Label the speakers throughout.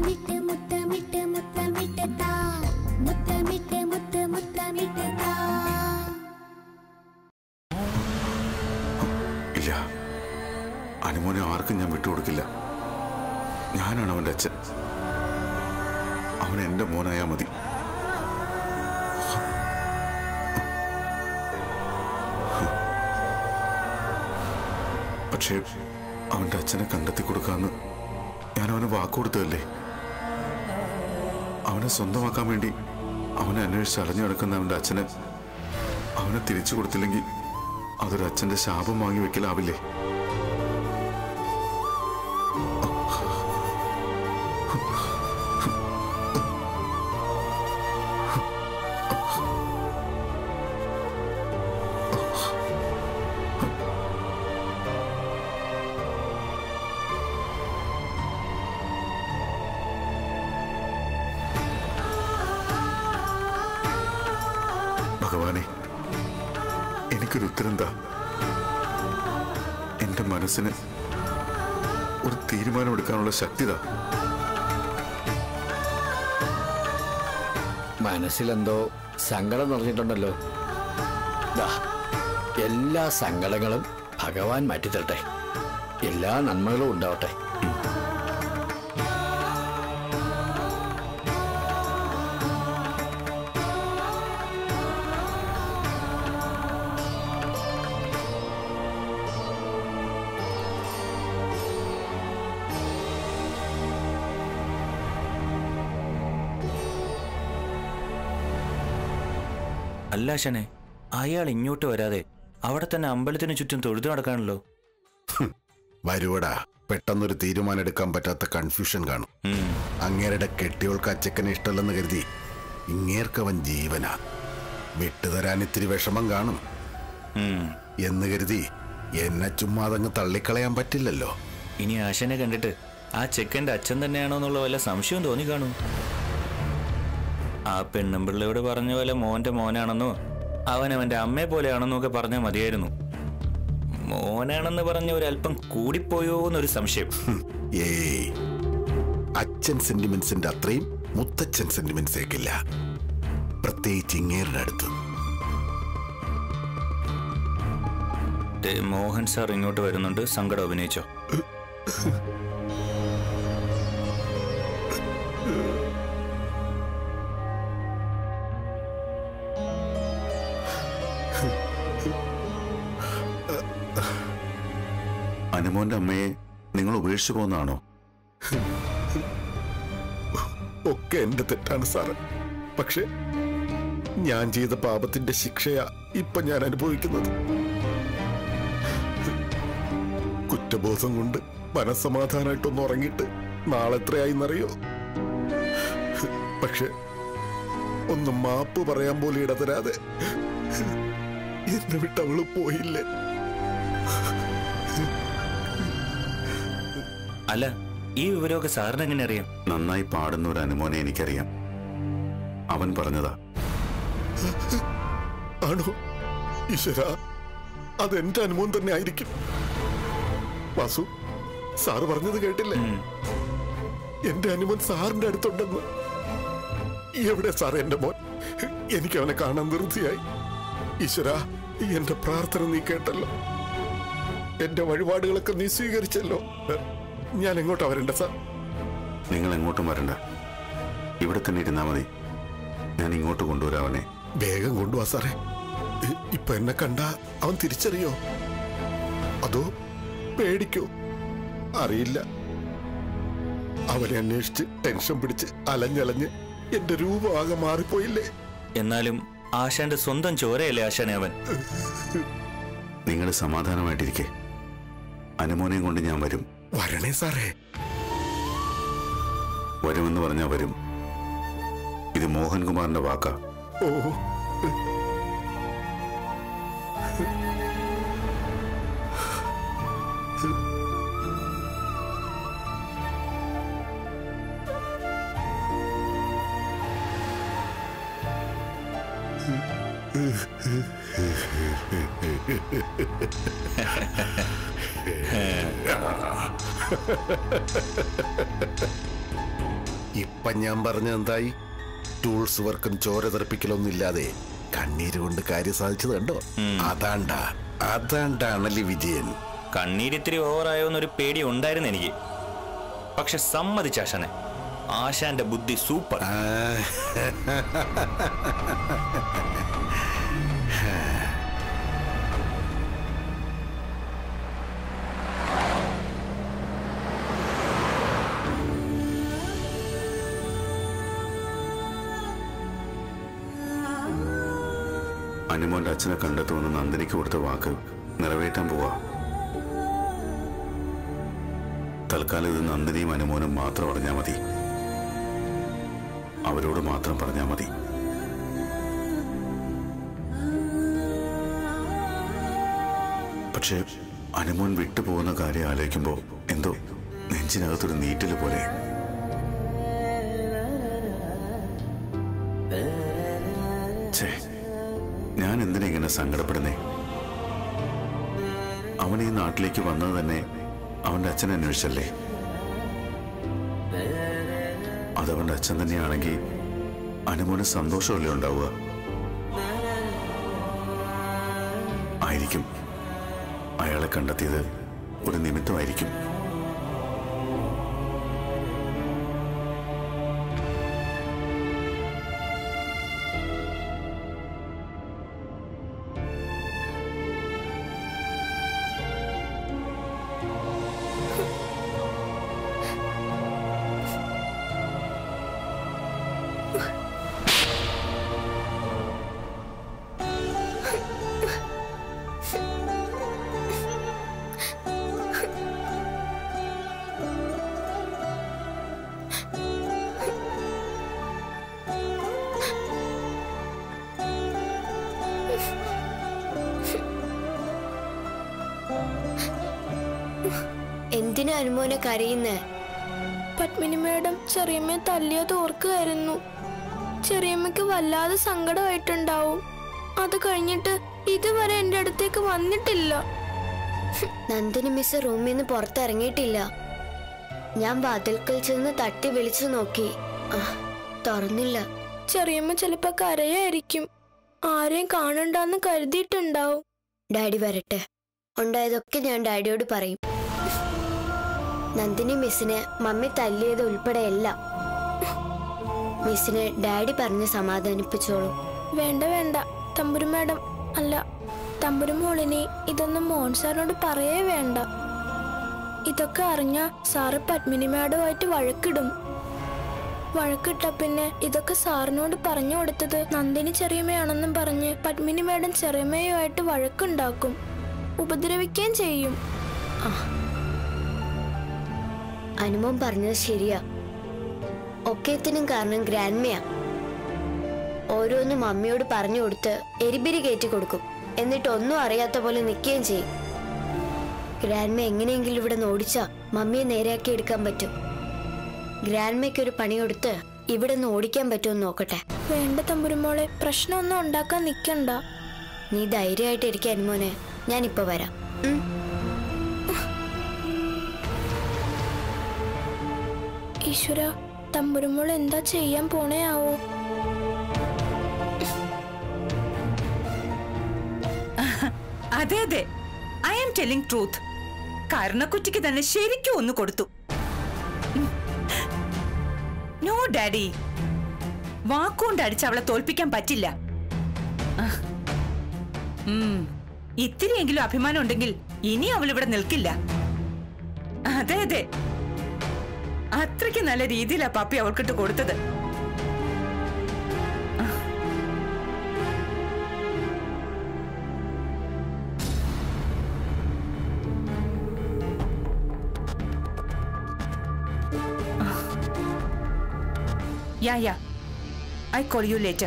Speaker 1: മുത്തമിട്ട് മുത്തമിട്ട് മുത്തമിട്ട് താ മുത്തമിട്ട് മുത്ത് മുത്തമിട്ട് താ
Speaker 2: ഇല്ല അനുമോനെ ആർക്കും ഞാൻ വിട്ടുകൊടുക്കില്ല ഞാനാണ് അവന്റെ അച്ഛൻ അവൻ എന്റെ മോനായാ മതി പക്ഷേ അവന്റെ അച്ഛനെ കണ്ടെത്തി കൊടുക്കാന്ന് ഞാൻ അവന് വാക്കുകൊടുത്തതല്ലേ അവനെ സ്വന്തമാക്കാൻ വേണ്ടി അവനെ അന്വേഷിച്ച് അലഞ്ഞു നടക്കുന്ന അവന്റെ അച്ഛന് അവനെ തിരിച്ചു കൊടുത്തില്ലെങ്കിൽ അതൊരു അച്ഛന്റെ ശാപം വാങ്ങി വെക്കലാവില്ലേ ഭഗവാനെ എനിക്കൊരു ഉത്തരം താ എന്റെ മനസ്സിന് ഒരു തീരുമാനമെടുക്കാനുള്ള ശക്തിതാ
Speaker 3: മനസ്സിലെന്തോ സങ്കടം നിറഞ്ഞിട്ടുണ്ടല്ലോ ദാ, എല്ലാ സങ്കടങ്ങളും ഭഗവാൻ മാറ്റിത്തരട്ടെ എല്ലാ നന്മകളും ഉണ്ടാവട്ടെ
Speaker 4: അല്ല ശനെ അയാൾ ഇങ്ങോട്ട് വരാതെ അവിടെ തന്നെ അമ്പലത്തിന് ചുറ്റും തൊഴുതു നടക്കാണല്ലോ
Speaker 5: വരുവടാ പെട്ടെന്നൊരു തീരുമാനം എടുക്കാൻ പറ്റാത്ത കൺഫ്യൂഷൻ കാണും
Speaker 4: ഉം.
Speaker 5: അങ്ങേരുടെ കെട്ടിയോൾക്ക് അച്ചക്കനെ ഇഷ്ടമല്ലെന്ന് കരുതി ഇങ്ങേർക്കവൻ ജീവനാ വിട്ടുതരാൻ ഇത്തിരി വിഷമം കാണും
Speaker 4: ഉം.
Speaker 5: എന്ന് കരുതി എന്നെ ചുമ്മാതങ്ങ് തള്ളിക്കളയാൻ പറ്റില്ലല്ലോ
Speaker 4: ഇനി ആശനെ കണ്ടിട്ട് ആ ചെക്കൻ്റെ അച്ഛൻ തന്നെയാണോ എന്നുള്ള വല്ല സംശയവും തോന്നി കാണും ആ പെണ്ണുമ്പിള്ളയോട് പറഞ്ഞ പോലെ മോന്റെ മോനാണെന്നോ അവൻ അവന്റെ അമ്മയെ പോലെയാണെന്നോ ഒക്കെ പറഞ്ഞാൽ മതിയായിരുന്നു മോനാണെന്ന് പറഞ്ഞ ഒരല്പം കൂടിപ്പോയോ എന്നൊരു സംശയം
Speaker 5: ഏയ് അച്ഛൻ സെന്റിമെന്റ്സിന്റെ അത്രയും മുത്തച്ഛൻ സെന്റിമെന്റ്സേക്കില്ല പ്രത്യേകിച്ച് ഇങ്ങേരുടെ അടുത്ത്
Speaker 4: ദേ, മോഹൻ സാർ ഇങ്ങോട്ട് വരുന്നുണ്ട് സങ്കടം അഭിനയിച്ചോ
Speaker 2: അനുമോന്റെ അമ്മയെ നിങ്ങൾ ഉപേക്ഷിച്ചു പോകുന്നതാണോ
Speaker 5: ഒക്കെ എന്റെ തെറ്റാണ് സാറ് പക്ഷെ ഞാൻ ചെയ്ത പാപത്തിന്റെ ശിക്ഷയാ ഇപ്പൊ ഞാൻ അനുഭവിക്കുന്നത് കുറ്റബോധം കൊണ്ട് മനസ്സമാധാനമായിട്ടൊന്ന് ഉറങ്ങിയിട്ട് നാളെ എത്രയായിന്നറിയോ പക്ഷെ ഒന്ന് മാപ്പ് പറയാൻ പോലും ഇടതരാതെ എന്നെ വിട്ടവള് പോയില്ലേ
Speaker 4: അല്ല ഈ വിവരമൊക്കെ സാറിന് എങ്ങനെ അറിയാം
Speaker 2: നന്നായി പാടുന്ന ഒരു അനുമോനെ എനിക്കറിയാം അവൻ പറഞ്ഞതാ
Speaker 5: ആണോ ഈശ്വര അതെന്റെ അനുഭവം തന്നെ ആയിരിക്കും വാസു സാറ് പറഞ്ഞത് കേട്ടില്ലേ എന്റെ അനുമോൻ സാറിന്റെ അടുത്തുണ്ടെന്ന് എവിടെ സാർ എന്റെ മോൻ എനിക്ക് അവനെ കാണാൻ ധൃതിയായി ഈശ്വര എന്റെ പ്രാർത്ഥന നീ കേട്ടല്ലോ എന്റെ വഴിപാടുകളൊക്കെ നീ സ്വീകരിച്ചല്ലോ ഞാൻ എങ്ങോട്ടാ വരണ്ട സാർ
Speaker 2: നിങ്ങൾ എങ്ങോട്ടും വരണ്ട ഇവിടെ തന്നെ ഇരുന്നാ മതി ഞാൻ ഇങ്ങോട്ട് കൊണ്ടുവരാം അവനെ
Speaker 5: വേഗം കൊണ്ടുവാ സാറേ ഇ- ഇപ്പൊ എന്നെ കണ്ട അവൻ തിരിച്ചറിയോ അതോ പേടിക്കോ അറിയില്ല അവനെ അന്വേഷിച്ച് ടെൻഷൻ പിടിച്ച് അലഞ്ഞലഞ്ഞ് എന്റെ രൂപം ആകെ മാറിപ്പോയില്ലേ
Speaker 4: എന്നാലും ആശാന്റെ സ്വന്തം ചോരയല്ലേ ആശാനെ അവൻ
Speaker 2: നിങ്ങൾ സമാധാനമായിട്ടിരിക്കെ അനുമോനെയും കൊണ്ട് ഞാൻ വരും
Speaker 5: വരണേ സാറേ
Speaker 2: വരുമെന്ന് പറഞ്ഞാൽ വരും ഇത് മോഹൻകുമാറിന്റെ വാക്കാ
Speaker 5: ഓ ഇപ്പൊ ഞാൻ പറഞ്ഞ എന്തായി ടൂൾസ് വർക്കും ചോര തെറിപ്പിക്കലൊന്നും ഇല്ലാതെ കണ്ണീര് കൊണ്ട് കാര്യം സാധിച്ചത് കണ്ടോ അതാണ്ടാ അതാണ്ടാ അണലി വിജയൻ
Speaker 4: കണ്ണീരിത്തിരി ഓവറായോ എന്നൊരു പേടി ഉണ്ടായിരുന്നു എനിക്ക് പക്ഷെ സമ്മതിച്ചാശനെ ആശാന്റെ ബുദ്ധി സൂപ്പർ
Speaker 5: ആ,
Speaker 2: അനുമോന്റെ അച്ഛനെ കണ്ടെത്തുമെന്ന് നന്ദിനിക്ക് കൊടുത്ത വാക്ക് നിറവേറ്റാൻ പോവാ തൽക്കാലം ഇത് നന്ദിനിയും അനുമോനും മാത്രം അറിഞ്ഞാൽ മതി അവരോട് മാത്രം പറഞ്ഞാൽ മതി പക്ഷേ അനുമോൻ വിട്ടുപോകുന്ന കാര്യം ആലോചിക്കുമ്പോൾ എന്തോ നെഞ്ചിനകത്തൊരു നീറ്റല് പോലെ ഛേ ഞാൻ എന്തിനാ ഇങ്ങനെ സങ്കടപ്പെടുന്നേ അവൻ ഈ നാട്ടിലേക്ക് വന്നത് തന്നെ അവന്റെ അച്ഛനെ അന്വേഷിച്ചല്ലേ അതവന്റെ അച്ഛൻ തന്നെയാണെങ്കിൽ അനുമോന് സന്തോഷമല്ലേ ഉണ്ടാവുക ആയിരിക്കും അയാളെ കണ്ടെത്തിയത് ഒരു നിമിത്തമായിരിക്കും
Speaker 6: എന്തിനാ അനുമോനെ കരയുന്നേ
Speaker 7: പത്മിനി മേഡം ചെറിയമ്മയെ തല്ലിയത് ഓർക്കുകയായിരുന്നു ചെറിയമ്മയ്ക്ക് വല്ലാതെ സങ്കടമായിട്ടുണ്ടാവും അത് കഴിഞ്ഞിട്ട് ഇതുവരെ എന്റെ അടുത്തേക്ക് വന്നിട്ടില്ല
Speaker 6: നന്ദിനി മിസ് റൂമിൽ നിന്ന് പുറത്തിറങ്ങിയിട്ടില്ല ഞാൻ വാതിൽക്കൽ ചെന്ന് തട്ടി വിളിച്ചു നോക്കി ആ, തുറന്നില്ല
Speaker 7: ചെറിയമ്മ ചിലപ്പോ കരയായിരിക്കും ആരെയും കാണണ്ടെന്ന് കരുതിയിട്ടുണ്ടാവും
Speaker 6: ഡാഡി വരട്ടെ ഉണ്ടായതൊക്കെ ഞാൻ ഡാഡിയോട് പറയും നന്ദിനി മിസ്സിനെ മമ്മി തല്ലിയത് ഉൾപ്പെടെ എല്ലാം മിസ്സിനെ ഡാഡി പറഞ്ഞ് സമാധാനിപ്പിച്ചോളൂ
Speaker 7: വേണ്ട വേണ്ട തമ്പുരു മേഡം അല്ല തമ്പുരു മോളിനി ഇതൊന്നും മോഹൻ സാറിനോട് പറയേ വേണ്ട ഇതൊക്കെ അറിഞ്ഞ സാറ് പത്മിനി മേഡവുമായിട്ട് വഴക്കിടും വഴക്കിട്ട പിന്നെ ഇതൊക്കെ സാറിനോട് പറഞ്ഞു കൊടുത്തത് നന്ദിനി ചെറിയമ്മയാണെന്നും പറഞ്ഞ് പത്മിനി മേഡം ചെറിയമ്മയുമായിട്ട് വഴക്കുണ്ടാക്കും ഉപദ്രവിക്കുകയും ചെയ്യും
Speaker 6: അനുമോൻ പറഞ്ഞത് ശരിയാ ഒക്കേത്തിനും കാരണം ഗ്രാൻഡ്മയാ ഓരോന്നും മമ്മിയോട് പറഞ്ഞു കൊടുത്ത് എരിബിരി കയറ്റി കൊടുക്കും എന്നിട്ട് ഒന്നും അറിയാത്ത പോലെ നിൽക്കുകയും ചെയ്യും ഗ്രാൻഡ്മ എങ്ങനെയെങ്കിലും ഇവിടെ നിന്ന് ഓടിച്ചാ മമ്മിയെ നേരെയാക്കി എടുക്കാൻ പറ്റും ഗ്രാൻഡ്മയ്ക്ക് ഒരു പണി കൊടുത്ത് ഇവിടെ നിന്ന് ഓടിക്കാൻ പറ്റുമെന്ന് നോക്കട്ടെ
Speaker 7: വേണ്ട തമ്പുരുമോളെ പ്രശ്നമൊന്നും ഉണ്ടാക്കാൻ നിൽക്കണ്ട
Speaker 6: നീ ധൈര്യമായിട്ട് ഇരിക്കാൻ അനുമോനെ ഞാനിപ്പോ വരാം ഉം.
Speaker 7: ഈശ്വര തമ്പുരുമോൾ എന്താ ചെയ്യാൻ പോണേ ആവോ
Speaker 8: അതെ അതെ ഐ ആം ടെലിംഗ് ട്രൂത്ത് കർണക്കുറ്റിക്ക് തന്നെ ശരിക്കും ഒന്ന് കൊടുത്തു നോ ഡാഡി വാക്കുകൊണ്ട് അടിച്ച് അവളെ തോൽപ്പിക്കാൻ പറ്റില്ല ആഹ്. ഉം. ഇത്തിരിയെങ്കിലും അഭിമാനം ഉണ്ടെങ്കിൽ ഇനി അവൾ ഇവിടെ നിൽക്കില്ല അതെ അതെ അത്രയ്ക്ക് നല്ല രീതിയിലാ പപ്പി അവൾക്കിട്ട് കൊടുത്തത് Yeah, yeah. I call you later.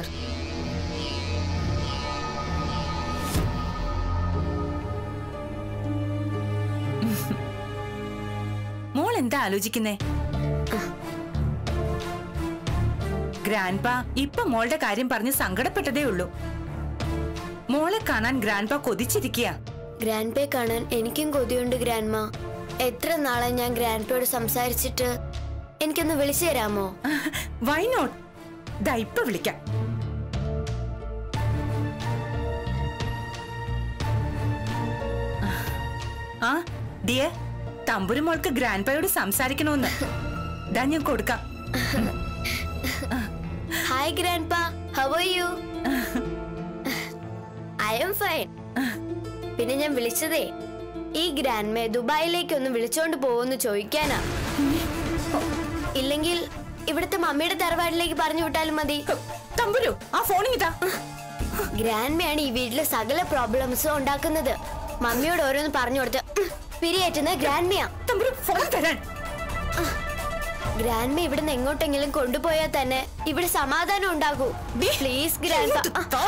Speaker 8: മോൾ എന്താ ആലോചിക്കുന്നേ ഗ്രാൻഡ്പ ഇപ്പൊ മോളുടെ കാര്യം പറഞ്ഞ് സങ്കടപ്പെട്ടതേ ഉള്ളൂ മോളെ കാണാൻ ഗ്രാൻഡ്പ കൊതിച്ചിരിക്കുക
Speaker 6: ഗ്രാൻഡ് കാണാൻ എനിക്കും കൊതിയുണ്ട് ഗ്രാൻഡ്മ എത്ര നാളെ ഞാൻ ഗ്രാൻഡ് പേയോട് സംസാരിച്ചിട്ട് എനിക്കൊന്ന് വിളിച്ചു തരാമോ
Speaker 8: വൈ നോട്ട് ദാ ഇപ്പൊ വിളിക്കാം ആ ഡിയർ തമ്പുരു മോൾക്ക് ഗ്രാൻഡ് പയോട് സംസാരിക്കണമെന്ന് ദാ ഞാൻ കൊടുക്കാം
Speaker 6: hi grandpa how are you I'm fine പിന്നെ ഞാൻ വിളിച്ചതേ ഈ ഗ്രാൻഡ് മേ ദുബായിലേക്ക് ഒന്ന് വിളിച്ചോണ്ട് പോവെന്ന് ചോദിക്കാനാ ഇല്ലെങ്കിൽ ഇവിടുത്തെ മമ്മിയുടെ തറവാടിലേക്ക് പറഞ്ഞു വിട്ടാലും മതി
Speaker 8: തമ്പുരു ആ ഫോണിങ് ഇതാ
Speaker 6: ഗ്രാൻഡ് മേ ആണ് ഈ വീട്ടിലെ സകല പ്രോബ്ലംസും ഉണ്ടാക്കുന്നത് മമ്മിയോട് ഓരോന്ന് പറഞ്ഞു കൊടുത്ത് ഉം, പിരിയേറ്റുന്ന ഗ്രാൻഡ് മേയാ
Speaker 8: തമ്പുരു ഫോൺ തരാൻ
Speaker 6: ഗ്രാൻഡ് മേ ഇവിടുന്ന് എങ്ങോട്ടെങ്കിലും കൊണ്ടുപോയാൽ തന്നെ ഇവിടെ സമാധാനം ഉണ്ടാകൂ പ്ലീസ് ഗ്രാൻഡ്
Speaker 8: ഇങ്ങോട്ട് താ.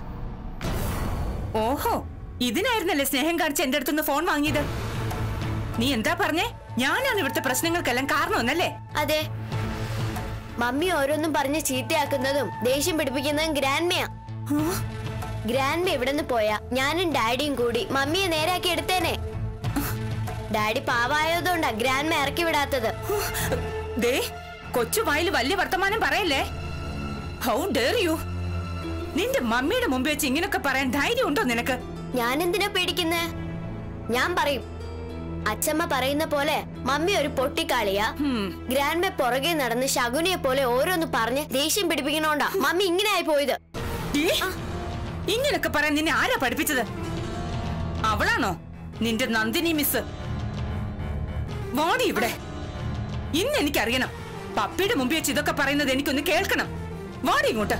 Speaker 8: ഓഹോ ഇതിനായിരുന്നല്ലേ സ്നേഹം കാണിച്ച് എന്റെ അടുത്തുനിന്ന് ഫോൺ വാങ്ങിയത് നീ എന്താ പറഞ്ഞേ ഞാനാണ് ഇവിടുത്തെ പ്രശ്നങ്ങൾക്കെല്ലാം കാരണമെന്നല്ലേ
Speaker 6: അതെ മമ്മി ഓരോന്നും പറഞ്ഞ് ചീത്തയാക്കുന്നതും ദേഷ്യം പിടിപ്പിക്കുന്നതും ഗ്രാൻഡ്മയാ ഗ്രാൻഡ്മ ഇവിടെ നിന്ന് പോയാ ഞാനും ഡാഡിയും കൂടി മമ്മിയെ നേരാക്കി എടുത്തേനെ ഡാഡി പാവായതുകൊണ്ടാ ഗ്രാൻഡ്മ ഇറക്കി വിടാത്തത്
Speaker 8: ദേ കൊച്ചു വായിൽ വലിയ വർത്തമാനം പറയല്ലേ ഹൗ ഡെയർ യു നിന്റെ മമ്മിയുടെ മുമ്പ് വെച്ച് ഇങ്ങനൊക്കെ പറയാൻ ധൈര്യം ഉണ്ടോ നിനക്ക്
Speaker 6: ഞാൻ എന്തിനാ പേടിക്കുന്നേ ഞാൻ പറയും അച്ഛമ്മ പറയുന്ന പോലെ മമ്മി ഒരു പൊട്ടിക്കാളിയാ
Speaker 8: ഹും.
Speaker 6: ഗ്രാൻഡ്മ പുറകെ നടന്ന് ശകുനിയെ പോലെ ഓരോന്ന് പറഞ്ഞ് ദേഷ്യം പിടിപ്പിക്കണോണ്ടാ മമ്മി ഇങ്ങനെ ആയി പോയത്
Speaker 8: ഡീ, ഇങ്ങനൊക്കെ പറയാൻ നിന്നെ ആരാ പഠിപ്പിച്ചത് അവളാണോ നിന്റെ നന്ദിനി മിസ് വാടി ഇവിടെ ഇന്ന് എനിക്കറിയണം പപ്പിയുടെ മുമ്പിൽ വെച്ച് ഇതൊക്കെ പറയുന്നത് എനിക്കൊന്ന് കേൾക്കണം വാടി ഇങ്ങോട്ട്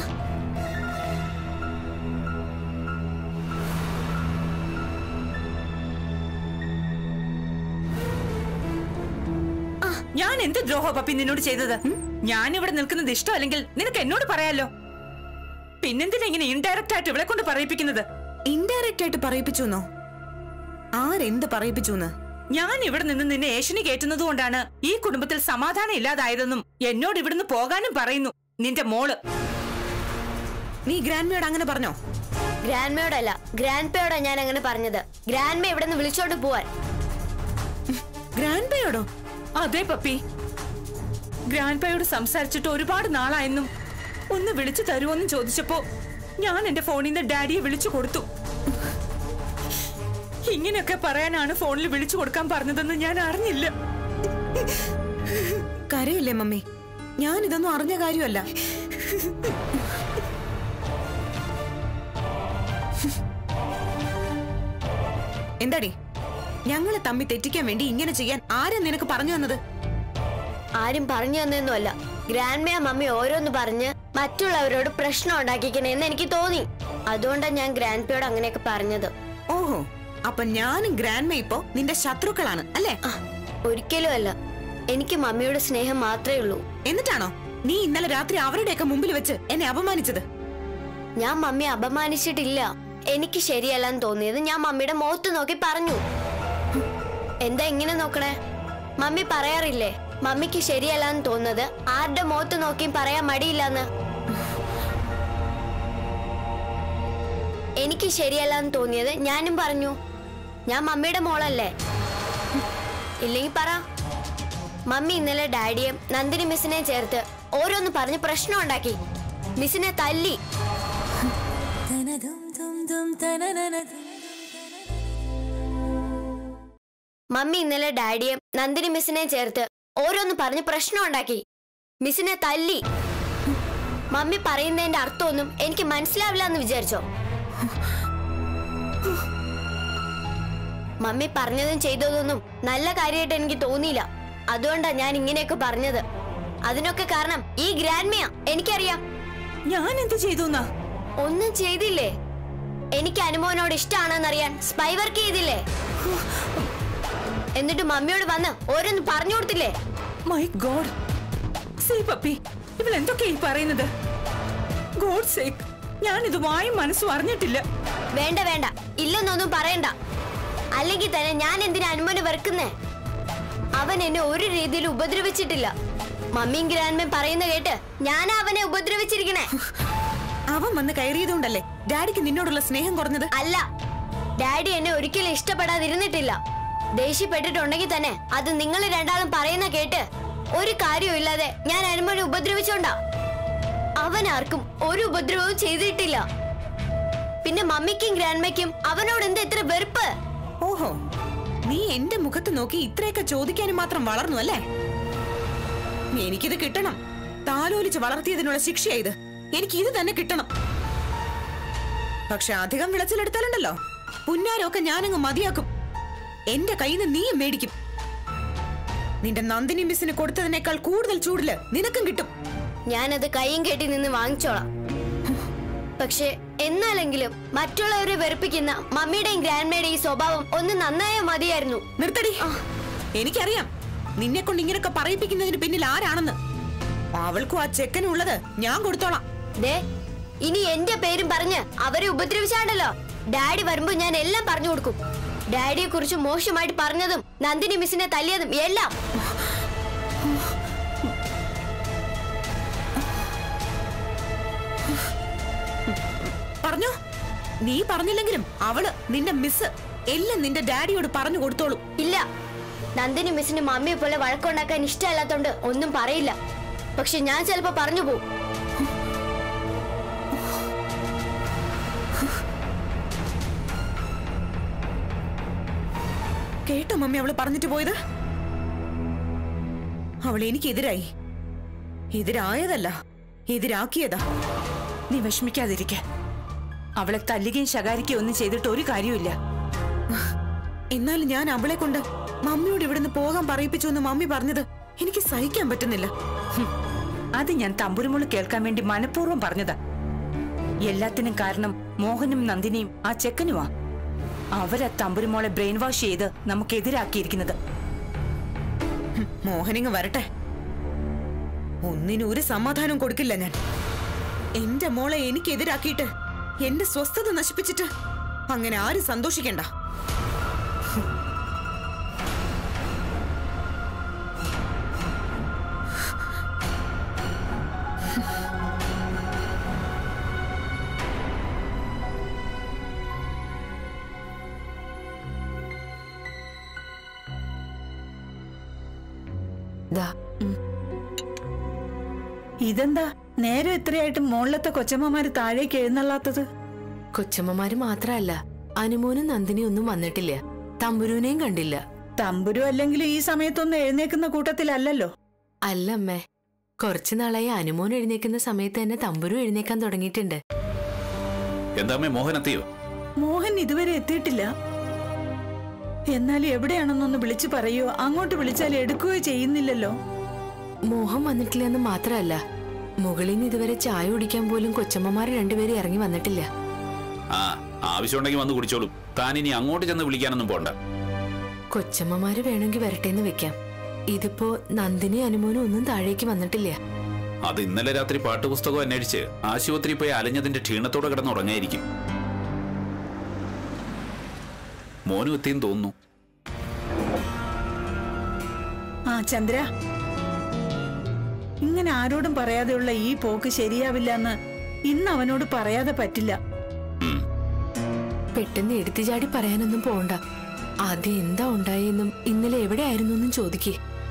Speaker 8: ഞാൻ എന്ത് ദ്രോഹ പപ്പി നിന്നോട് ചെയ്തത് ഞാൻ ഇവിടെ നിൽക്കുന്നത് ഇഷ്ടമല്ലെങ്കിൽ നിനക്ക് എന്നോട് പറയാലോ പിന്നെന്തിനാ ഇങ്ങനെ ഇൻഡയറക്റ്റ് ആയിട്ട് ഇവളെ കൊണ്ട് പറയിപ്പിക്കുന്നത്
Speaker 9: ഇൻഡയറക്റ്റ് ആയിട്ട് പറയിപ്പിച്ചുന്നോ ആരെന്ത് പറയിപ്പിച്ചുന്ന്
Speaker 8: ഞാൻ ഇവിടെ നിന്ന് നിന്നെ ഏഷ്യന് കയറ്റുന്നത് കൊണ്ടാണ് ഈ കുടുംബത്തിൽ സമാധാനം ഇല്ലാതായതെന്നും എന്നോട് ഇവിടുന്ന് പോകാനും പറയുന്നു നിന്റെ മോള്
Speaker 9: നീ ഗ്രാൻഡ്മയോട് അങ്ങനെ പറഞ്ഞോ
Speaker 6: ഗ്രാൻഡ്മയോടല്ല ഗ്രാൻഡ്പയോടാ ഞാൻ അങ്ങനെ പറഞ്ഞത് ഗ്രാൻഡ്മ ഇവിടെ നിന്ന് വിളിച്ചോണ്ട് പോവാൻ
Speaker 9: ഗ്രാൻഡ്മയോടോ
Speaker 8: അതെ പപ്പി ഗ്രാൻഡ്പയോട് സംസാരിച്ചിട്ട് ഒരുപാട് നാളായെന്നും ഒന്ന് വിളിച്ചു തരുമോന്നും ചോദിച്ചപ്പോ ഞാൻ എന്റെ ഫോണിൽ നിന്ന് ഡാഡിയെ വിളിച്ചു കൊടുത്തു ഇങ്ങനെയൊക്കെ പറയാനാണ് ഫോണിൽ വിളിച്ചു കൊടുക്കാൻ പറഞ്ഞതെന്ന് ഞാൻ അറിഞ്ഞില്ല
Speaker 9: കരയില്ലേ മമ്മി ഞാൻ ഇതൊന്നും അറിഞ്ഞ കാര്യമല്ല എന്താടി ഞങ്ങളെ തമ്മി തെറ്റിക്കാൻ വേണ്ടി ഇങ്ങനെ ചെയ്യാൻ ആരാ നിനക്ക് പറഞ്ഞു തന്നത്
Speaker 6: ആരും പറഞ്ഞു തന്നൊന്നുമല്ല ഗ്രാൻഡ്മയ മമ്മി ഓരോന്ന് പറഞ്ഞ് മറ്റുള്ളവരോട് പ്രശ്നം ഉണ്ടാക്കിക്കണേന്ന് എനിക്ക് തോന്നി അതുകൊണ്ടാണ് ഞാൻ ഗ്രാൻഡ്പയോട് അങ്ങനെയൊക്കെ പറഞ്ഞത്
Speaker 9: ഓഹോ അപ്പൊ ഞാനും ഗ്രാൻഡ്മ ഇപ്പോ നിന്റെ ശത്രുക്കളാണ് അല്ലേ
Speaker 6: ആ, ഒരിക്കലും അല്ല എനിക്ക് മമ്മിയുടെ സ്നേഹം മാത്രമേ ഉള്ളൂ
Speaker 9: എന്നിട്ടാണോ നീ ഇന്നലെ രാത്രി അവരുടെയൊക്കെ മുമ്പിൽ വെച്ച് എന്നെ അപമാനിച്ചത്
Speaker 6: ഞാൻ മമ്മിയെ അപമാനിച്ചിട്ടില്ല എനിക്ക് ശരിയല്ലെന്ന് തോന്നിയത് ഞാൻ മമ്മിയുടെ മുഖത്ത് നോക്കി പറഞ്ഞു എന്താ ഇങ്ങനെ നോക്കണേ മമ്മി പറയാറില്ലേ മമ്മിക്ക് ശരിയല്ലെന്ന് തോന്നുന്നത് ആരുടെ മുഖത്ത് നോക്കിയും പറയാൻ മടിയില്ലെന്ന് എനിക്ക് ശരിയല്ലെന്ന് തോന്നിയത് ഞാനും പറഞ്ഞു ഞാൻ മമ്മിയുടെ മോളല്ലേ ഇല്ലെങ്കിൽ പറ മമ്മി ഇന്നലെ ഡാഡിയും നന്ദിനി മിസ്സിനെ ചേർത്ത് ഓരോന്ന് പറഞ്ഞ് പ്രശ്നം ഉണ്ടാക്കി മിസ്സിനെ തല്ലി മമ്മി ഇന്നലെ ഡാഡിയും നന്ദിനി മിസ്സിനെ ചേർത്ത് ഓരോന്ന് പറഞ്ഞ് പ്രശ്നം ഉണ്ടാക്കി മിസ്സിനെ തല്ലി മമ്മി പറയുന്നതിന്റെ അർത്ഥമൊന്നും എനിക്ക് മനസ്സിലാവില്ല എന്ന് വിചാരിച്ചോ മമ്മി പറഞ്ഞതും ചെയ്തതൊന്നും നല്ല കാര്യമായിട്ട് എനിക്ക് തോന്നിയില്ല അതുകൊണ്ടാ ഞാൻ ഇങ്ങനെയൊക്കെ പറഞ്ഞത് അതിനൊക്കെ കാരണം ഈ ഗ്രാൻഡ്മയാ എനിക്കറിയാം
Speaker 8: ഞാൻ എന്ത് ചെയ്തു എന്നാ
Speaker 6: ഒന്നും ചെയ്തില്ലേ എനിക്ക് അനുമോനോട് ഇഷ്ടമാണെന്നറിയാൻ സ്പൈ വർക്ക് ചെയ്തില്ലേ എന്നിട്ട് മമ്മിയോട് വന്ന് ഓരോന്ന് പറഞ്ഞു കൊടുത്തില്ലേ
Speaker 8: മൈ ഗോഡ് സീ പപ്പി ഇവൾ എന്തൊക്കെയാ ഈ പറയുന്നത് ഗോഡ് സേക്ക് ഞാൻ ഇത് വായും മനസ്സും അറിഞ്ഞിട്ടില്ല
Speaker 6: വേണ്ട വേണ്ട ഇല്ലെന്നൊന്നും പറയണ്ട അല്ലെങ്കിൽ തന്നെ ഞാൻ എന്തിനാ അനുമോനെ വെറുക്കുന്നേ അവൻ എന്നെ ഒരു രീതിയിൽ ഉപദ്രവിച്ചിട്ടില്ല മമ്മിയും ഗ്രാൻഡ്മയും പറയുന്ന കേട്ട് ഞാൻ അവനെ ഉപദ്രവിച്ചിരിക്കണേ
Speaker 9: അവൻ വന്ന് കയറിയതുകൊണ്ടല്ലേ ഡാഡിക്ക് നിന്നോടുള്ള സ്നേഹം കുറഞ്ഞത്
Speaker 6: അല്ല ഡാഡി എന്നെ ഒരിക്കലും ഇഷ്ടപ്പെടാതിരുന്നിട്ടില്ല ദേഷ്യപ്പെട്ടിട്ടുണ്ടെങ്കിൽ തന്നെ അത് നിങ്ങൾ രണ്ടാളും പറയുന്ന കേട്ട് ഒരു കാര്യമില്ലാതെ ഞാൻ അനുമോനെ ഉപദ്രവിച്ചോണ്ടാ അവൻ ആർക്കും ഒരു ഉപദ്രവവും ചെയ്തിട്ടില്ല പിന്നെ മമ്മിക്കും ഗ്രാൻഡ്മയ്ക്കും അവനോട് എന്താ ഇത്ര വെറുപ്പ്
Speaker 9: ഓഹോ നീ എന്റെ മുഖത്ത് നോക്കി ഇത്രയൊക്കെ ചോദിക്കാനും മാത്രം വളർന്നു അല്ലേ എനിക്കിത് കിട്ടണം താലോലിച്ച് വളർത്തിയതിനുള്ള ശിക്ഷയാ ഇത് എനിക്ക് ഇത് തന്നെ കിട്ടണം പക്ഷെ അധികം വിളച്ചിലെടുത്താലുണ്ടല്ലോ പുന്നാരമൊക്കെ ഞാനങ്ങ് മതിയാക്കും എന്റെ കയ്യിൽ നിന്ന് നീയും മേടിക്കും നിന്റെ നന്ദിനി മിസ്സിന് കൊടുത്തതിനേക്കാൾ കൂടുതൽ ചൂടില് നിനക്കും കിട്ടും
Speaker 6: ഞാനത് കൈയും കെട്ടി നിന്ന് വാങ്ങിച്ചോളാം പക്ഷെ എന്നാലെങ്കിലും മറ്റുള്ളവരെ വെറുപ്പിക്കുന്ന മമ്മിയുടെയും ഗ്രാൻഡ്മയുടെയും സ്വഭാവം ഒന്ന് നന്നായാ മതിയായിരുന്നു
Speaker 9: നിർത്തടി എനിക്കറിയാം നിന്നെ കൊണ്ട് ഇങ്ങനൊക്കെ പറയിപ്പിക്കുന്നതിന് പിന്നിൽ ആരാണെന്ന് അവൾക്കും ആ ചെക്കനും ഉള്ളത് ഞാൻ കൊടുത്തോളാം
Speaker 6: ദേ ഇനി എന്റെ പേരും പറഞ്ഞ് അവരെ ഉപദ്രവിച്ചാണ്ടല്ലോ ഡാഡി വരുമ്പോ ഞാൻ എല്ലാം പറഞ്ഞു കൊടുക്കും ഡാഡിയെ കുറിച്ച് മോശമായിട്ട് പറഞ്ഞതും നന്ദിനി മിസ്സിനെ തല്ലിയതും എല്ലാം
Speaker 9: പറഞ്ഞോ നീ പറഞ്ഞില്ലെങ്കിലും അവള് നിന്റെ മിസ് എല്ലാം നിന്റെ ഡാഡിയോട് പറഞ്ഞു കൊടുത്തോളും
Speaker 6: ഇല്ല നന്ദിനി മിസ്സിന് മമ്മിയെ പോലെ വഴക്കുണ്ടാക്കാൻ ഇഷ്ടമല്ലാത്തോണ്ട് ഒന്നും പറയില്ല പക്ഷെ ഞാൻ ചിലപ്പോ പറഞ്ഞു പോവും
Speaker 9: കേട്ടോ മമ്മി അവള് പറഞ്ഞിട്ട് പോയത് അവൾ എനിക്കെതിരായി എതിരായതല്ല എതിരാക്കിയതാ
Speaker 8: നീ വിഷമിക്കാതിരിക്ക അവളെ തല്ലുകയും ശകാരിക്കുകയും ഒന്നും ചെയ്തിട്ട് ഒരു കാര്യമില്ല
Speaker 9: എന്നാലും ഞാൻ അവളെ കൊണ്ട് മമ്മിയോട് ഇവിടുന്ന് പോകാൻ പറയിപ്പിച്ചു എന്ന് മമ്മി പറഞ്ഞത് എനിക്ക് സഹിക്കാൻ പറ്റുന്നില്ല
Speaker 8: ഹും, അത് ഞാൻ തമ്പുരുമോള് കേൾക്കാൻ വേണ്ടി മനഃപൂർവ്വം പറഞ്ഞതാ എല്ലാത്തിനും കാരണം മോഹനും നന്ദിനിയും ആ ചെക്കനുമാ അവരാ തമ്പുരുമോളെ ബ്രെയിൻ വാഷ് ചെയ്ത് നമുക്കെതിരാക്കിയിരിക്കുന്നത്
Speaker 9: ഹും, മോഹനിങ് വരട്ടെ ഒന്നിനും ഒരു സമാധാനം കൊടുക്കില്ല ഞാൻ എന്റെ മോളെ എനിക്കെതിരാക്കിയിട്ട് എന്റെ സ്വസ്ഥത നശിപ്പിച്ചിട്ട് അങ്ങനെ ആരും സന്തോഷിക്കണ്ട
Speaker 10: ദാ
Speaker 11: ഇതെന്താ നേരെ എത്രയായിട്ട് മുകളിലത്തെ കൊച്ചമ്മമാര് താഴേക്ക് എഴുന്നള്ളാത്തത്
Speaker 10: കൊച്ചമ്മമാര് മാത്രല്ല അനുമോനും നന്ദിനിയും ഒന്നും വന്നിട്ടില്ല തമ്പുരുവിനെയും കണ്ടില്ല
Speaker 11: തമ്പുരു അല്ലെങ്കിൽ ഈ സമയത്തൊന്നും എഴുന്നേക്കുന്ന കൂട്ടത്തിലല്ലല്ലോ
Speaker 10: അല്ല അമ്മേ കുറച്ചു നാളായി അനുമോൻ എഴുന്നേക്കുന്ന സമയത്ത് തന്നെ തമ്പുരു എഴുന്നേക്കാൻ തുടങ്ങിയിട്ടുണ്ട്
Speaker 12: എന്താമ്മേ മോഹൻ എത്തിയോ
Speaker 11: മോഹൻ ഇതുവരെ എത്തിയിട്ടില്ല എന്നാലും എവിടെയാണെന്നൊന്ന് വിളിച്ചു പറയോ അങ്ങോട്ട് വിളിച്ചാൽ എടുക്കുകയോ ചെയ്യുന്നില്ലല്ലോ
Speaker 10: മോഹം വന്നിട്ടില്ലെന്ന് മാത്രമല്ല മുകളിൽ നിന്ന് ഇതുവരെ ചായ കുടിക്കാൻ പോലും കൊച്ചമ്മമാര് രണ്ടുപേരും ഇറങ്ങി വന്നിട്ടില്ല
Speaker 12: ആ ആവശ്യമുണ്ടെങ്കിൽ വന്ന് കുടിച്ചോളും താൻ ഇനി അങ്ങോട്ട് ചെന്ന് വിളിക്കാനൊന്നും പോണ്ട
Speaker 10: കൊച്ചമ്മമാര് വേണമെങ്കിൽ വരട്ടെ എന്ന് വെക്കാം ഇതിപ്പോ നന്ദിനി അനുമോനും ഒന്നും താഴേക്ക് വന്നിട്ടില്ല
Speaker 12: അത് ഇന്നലെ രാത്രി പാട്ടുപുസ്തകം അന്വേഷിച്ച് ആശുപത്രി പോയി അലഞ്ഞതിന്റെ ക്ഷീണത്തോടെ കിടന്ന് ഉറങ്ങായിരിക്കും മോനും എത്തിയും തോന്നുന്നു
Speaker 11: ആ ചന്ദ്ര ഇങ്ങനെ ആരോടും പറയാതെയുള്ള ഈ പോക്ക് ശരിയാവില്ല എന്ന് ഇന്ന് അവനോട് പറയാതെ പറ്റില്ല
Speaker 12: ഉം.
Speaker 10: പെട്ടെന്ന് എടുത്തു ചാടി പറയാനൊന്നും പോണ്ട ആദ്യം എന്താ ഉണ്ടായെന്നും ഇന്നലെ എവിടെയായിരുന്നു എന്നും ചോദിക്കേ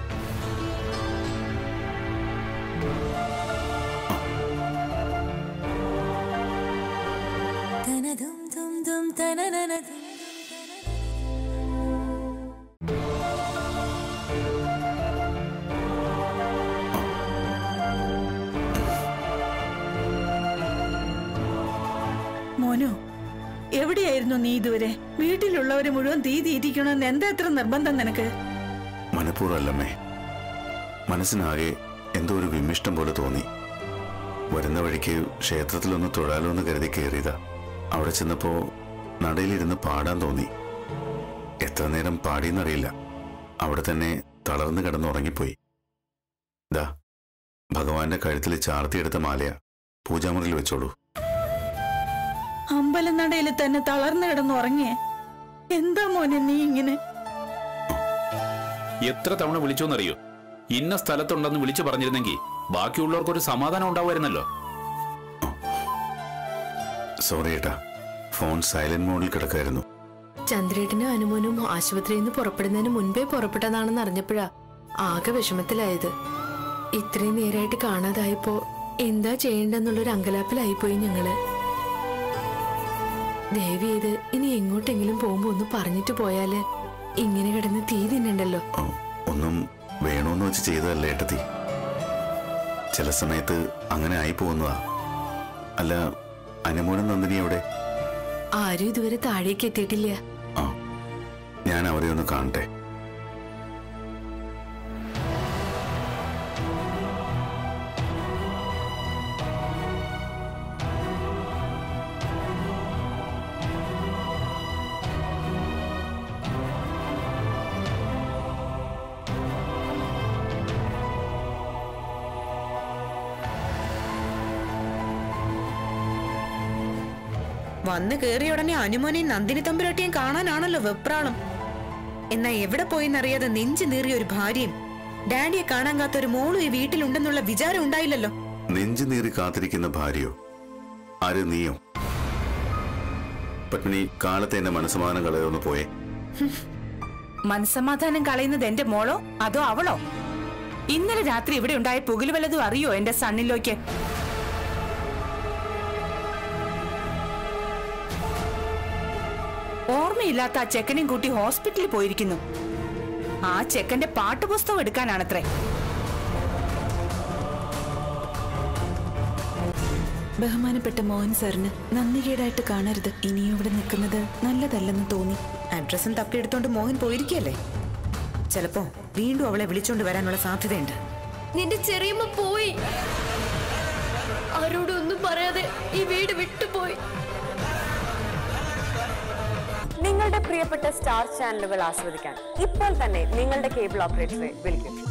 Speaker 11: മോനു എവിടെയായിരുന്നു നീ ഇതുവരെ വീട്ടിലുള്ളവരെ മുഴുവൻ തീ തീറ്റിക്കണമെന്ന് എന്താ എത്ര നിർബന്ധം നിനക്ക്
Speaker 2: മനഃപൂർവ്വമല്ലമ്മേ മനസ്സിനാകെ എന്തോ ഒരു വിമിഷ്ടം പോലെ തോന്നി വരുന്ന വഴിക്ക് ക്ഷേത്രത്തിലൊന്ന് തൊഴാലോ എന്ന് കരുതി കയറിയതാ അവിടെ ചെന്നപ്പോ നടയിലിരുന്ന് പാടാൻ തോന്നി എത്ര നേരം പാടിയെന്നറിയില്ല അവിടെ തന്നെ തളർന്നു കിടന്ന് ഉറങ്ങിപ്പോയി ദാ ഭഗവാന്റെ കഴുത്തിൽ ചാർത്തിയെടുത്ത മാലയ പൂജാമുറിയിൽ വെച്ചോളൂ
Speaker 11: അമ്പലനടയിൽ തന്നെ തളർന്നു കിടന്ന് ഉറങ്ങിയേ എന്താ മോനെ നീ ഇങ്ങനെ
Speaker 12: എത്ര തവണ വിളിച്ചോന്നറിയോ ഇന്ന സ്ഥലത്തുണ്ടെന്ന് വിളിച്ചു പറഞ്ഞിരുന്നെങ്കിൽ ബാക്കിയുള്ളവർക്കൊരു സമാധാനം ഉണ്ടാവുമായിരുന്നല്ലോ
Speaker 2: സോറി ഏട്ടാ ഫോൺ സൈലന്റ് മോഡിൽ കിടക്കായിരുന്നു
Speaker 10: ചന്ദ്രേട്ടനും അനുമോനും ആശുപത്രിയിൽ നിന്ന് പുറപ്പെടുന്നതിന് മുൻപേ പുറപ്പെട്ടതാണെന്ന് അറിഞ്ഞപ്പോഴാ ആകെ വിഷമത്തിലായത് ഇത്രയും നേരമായിട്ട് കാണാതായപ്പോ എന്താ ചെയ്യേണ്ടെന്നുള്ളൊരു അങ്കലാപ്പിലായിപ്പോയി ഞങ്ങള് ദേവി ഇത് ഇനി എങ്ങോട്ടെങ്കിലും പോകുമ്പോ ഒന്ന് പറഞ്ഞിട്ട് പോയാല് ഇങ്ങനെ കിടന്ന് തീ തിന്നണ്ടല്ലോ
Speaker 2: ഓ, ഒന്നും വേണമെന്ന് വെച്ച് ചെയ്തതല്ല ഏട്ടത്തി ചില സമയത്ത് അങ്ങനെ ആയി പോകുന്നതാ അല്ല അനുമോനും നന്ദിനി എവിടെ
Speaker 10: ആരും ഇതുവരെ താഴേക്ക് എത്തിയിട്ടില്ല
Speaker 2: ആ ഞാൻ അവരെ ഒന്ന് കാണട്ടെ
Speaker 9: വന്ന് കേറിയ ഉടനെ അനുമോനെയും നന്ദിനി തമ്പുരാട്ടിയും കാണാനാണല്ലോ വെപ്രാളം എന്നാ എവിടെ പോയെന്നറിയാതെ നെഞ്ചു നീറിയ ഒരു ഭാര്യയും ഡാഡിയെ കാണാൻ കാത്ത ഒരു മോളും ഈ വീട്ടിലുണ്ടെന്നുള്ള വിചാരം ഉണ്ടായില്ലല്ലോ
Speaker 2: നെഞ്ചു നീറി കാത്തിരിക്കുന്ന ഭാര്യയോ ആര് നീയോ പത്മിനി കാലത്തെ എന്റെ മനസ്സമാധാനം കളയൊന്ന് പോയേ
Speaker 8: മനസമാധാനം കളയുന്നത് എന്റെ മോളോ അതോ അവളോ ഇന്നലെ രാത്രി ഇവിടെ ഉണ്ടായ പുകില് വല്ലതും അറിയോ എന്റെ സണ്ണിലേക്ക് ഓർമ്മയില്ലാത്ത ആ ചെക്കനെയും കൂട്ടി ഹോസ്പിറ്റലിൽ പോയിരിക്കുന്നു ആ ചെക്കന്റെ പാട്ടുപുസ്തകം എടുക്കാനാണത്രേ
Speaker 9: ബഹുമാനപ്പെട്ട മോഹൻ സാറിന് നന്ദികേടായിട്ട് കാണരുത് ഇനിയും ഇവിടെ നിൽക്കുന്നത് നല്ലതല്ലെന്ന് തോന്നി അഡ്രസ്സും തപ്പിയെടുത്തോണ്ട് മോഹൻ പോയിരിക്കല്ലേ ചിലപ്പോ വീണ്ടും അവളെ വിളിച്ചോണ്ട് വരാനുള്ള സാധ്യതയുണ്ട്
Speaker 6: നിന്റെ ചെറിയമ്മ പോയി ആരോടും ഒന്നും പറയാതെ ഈ വീട് വിട്ടുപോയി
Speaker 13: നിങ്ങളുടെ പ്രിയപ്പെട്ട സ്റ്റാർ ചാനലുകൾ ആസ്വദിക്കാൻ ഇപ്പോൾ തന്നെ നിങ്ങളുടെ കേബിൾ ഓപ്പറേറ്ററെ വിളിക്കും